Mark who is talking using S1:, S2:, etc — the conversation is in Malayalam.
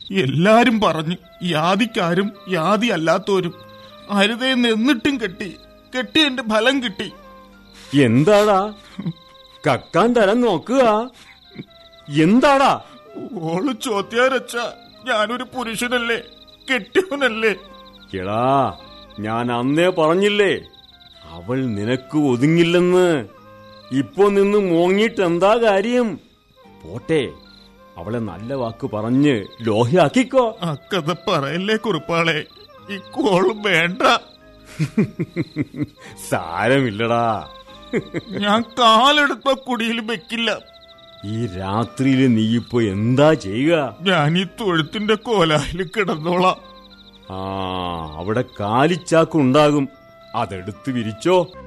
S1: എല്ലാരും പറഞ്ഞു യാതിക്കാരും യാതി അല്ലാത്തോരും അരുതേന്ന് എന്നിട്ടും കെട്ടി കെട്ടിയന്റെ ഫലം കിട്ടി
S2: എന്താടാ കക്കാൻ തരം നോക്കുക എന്താടാ
S1: ഓള് ചോദ്യാരച്ച ഞാനൊരു പുരുഷനല്ലേ കെട്ടിയവനല്ലേ
S2: എടാ ഞാൻ അന്നേ പറഞ്ഞില്ലേ അവൾ നിനക്ക് ഒതുങ്ങില്ലെന്ന് ഇപ്പൊ നിന്ന് മോങ്ങിയിട്ട് എന്താ കാര്യം പോട്ടെ അവളെ നല്ല വാക്ക് പറഞ്ഞ് ലോഹ്യാക്കിക്കോ
S1: ആ കഥ പറയല്ലേ കുറുപ്പാളെ ഈ കോളും വേണ്ട
S2: സാരമില്ലടാ
S1: ഞാൻ കാലെടുത്ത കുടിയിൽ വെക്കില്ല
S2: ഈ രാത്രിയില് നീ ഇപ്പൊ എന്താ ചെയ്യുക
S1: ഞാൻ ഈ തൊഴുത്തിന്റെ കോലായിൽ കിടന്നോളാം
S2: ആ അവിടെ കാലിച്ചാക്കുണ്ടാകും അതെടുത്ത് വിരിച്ചോ